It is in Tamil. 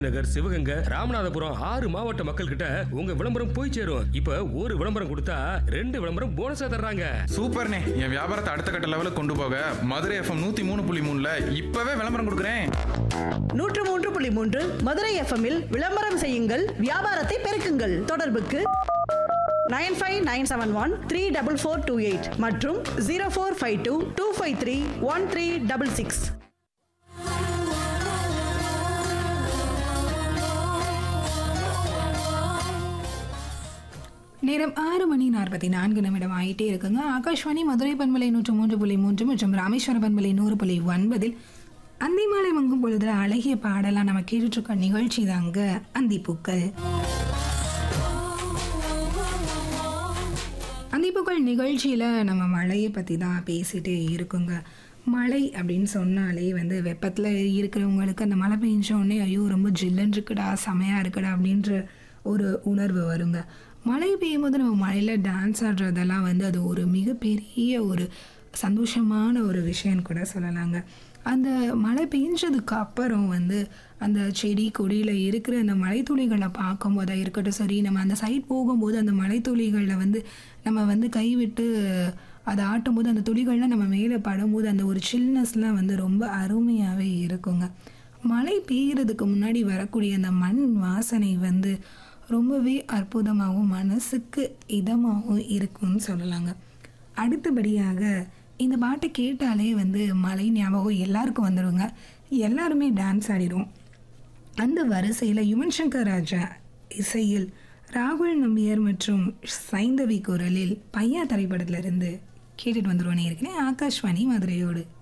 நகர் சிவகங்கை ராமநாதபுரம் ஆறு மாவட்ட மக்கள் கிட்ட உங்க விளம்பரம் போய் சேரும் இப்ப ஒரு விளம்பரம் கொடுத்தா ரெண்டு விளம்பரம் போனஸா தர்றாங்க சூப்பர்ண்ணே என் வியாபாரத்தை அடுத்த கட்ட லெவலுக்கு கொண்டு போக மதுரை எஃப்எம் நூத்தி மூணு புள்ளி மூணுல இப்பவே விளம்பரம் கொடுக்குறேன் நூற்று மூன்று புள்ளி மூன்று மதுரை எஃப்எம்மில் விளம்பரம் செய்யுங்கள் வியாபாரத்தை பெருக்குங்கள் தொடர்புக்கு nine five nine seven one three double four two eight மற்றும் zero four five two two five three one three double six நேரம் ஆறு மணி நாற்பத்தி நான்கு நிமிடம் ஆயிட்டே இருக்குங்க ஆகாஷ்வாணி மதுரை பண்பலை நூற்று மூன்று புள்ளி மூன்று மற்றும் ராமேஸ்வர பண்பலை நூறு புள்ளி ஒன்பதில் அந்திமாலை மங்கும் பொழுது அழகிய பாடலாம் நம்ம கேட்டுட்டு இருக்க நிகழ்ச்சி தாங்க அந்திப்பூக்கள் அந்திப்பூக்கள் நிகழ்ச்சியில் நம்ம மழையை பற்றி தான் பேசிகிட்டே இருக்குங்க மழை அப்படின்னு சொன்னாலே வந்து வெப்பத்தில் இருக்கிறவங்களுக்கு அந்த மழை பெஞ்ச உடனே ஐயோ ரொம்ப ஜில்லுன்னு இருக்குடா செமையாக இருக்குடா அப்படின்ற ஒரு உணர்வு வருங்க மழை பெய்யும் போது நம்ம மழையில் டான்ஸ் ஆடுறதெல்லாம் வந்து அது ஒரு மிகப்பெரிய ஒரு சந்தோஷமான ஒரு விஷயம்னு கூட சொல்லலாங்க அந்த மழை பெஞ்சதுக்கு அப்புறம் வந்து அந்த செடி கொடியில் இருக்கிற அந்த மலைத்துளிகளை பார்க்கும்போதா இருக்கட்டும் சரி நம்ம அந்த சைட் போகும்போது அந்த மலைத்துளிகளில் வந்து நம்ம வந்து கைவிட்டு அதை ஆட்டும்போது அந்த துளிகள்லாம் நம்ம மேலே படும்போது அந்த ஒரு சில்னஸ்லாம் வந்து ரொம்ப அருமையாகவே இருக்குங்க மழை பெய்யறதுக்கு முன்னாடி வரக்கூடிய அந்த மண் வாசனை வந்து ரொம்பவே அற்புதமாகவும் மனசுக்கு இதமாகவும் இருக்கும்னு சொல்லலாங்க அடுத்தபடியாக இந்த பாட்டை கேட்டாலே வந்து மலை ஞாபகம் எல்லாருக்கும் வந்துடுங்க எல்லாருமே டான்ஸ் ஆடிடும் அந்த வரிசையில் யுவன் சங்கர் ராஜா இசையில் ராகுல் நம்பியார் மற்றும் சைந்தவி குரலில் பையா திரைப்படத்திலிருந்து கேட்டுட்டு வந்துருவோனே இருக்கிறேன் ஆகாஷ்வாணி மதுரையோடு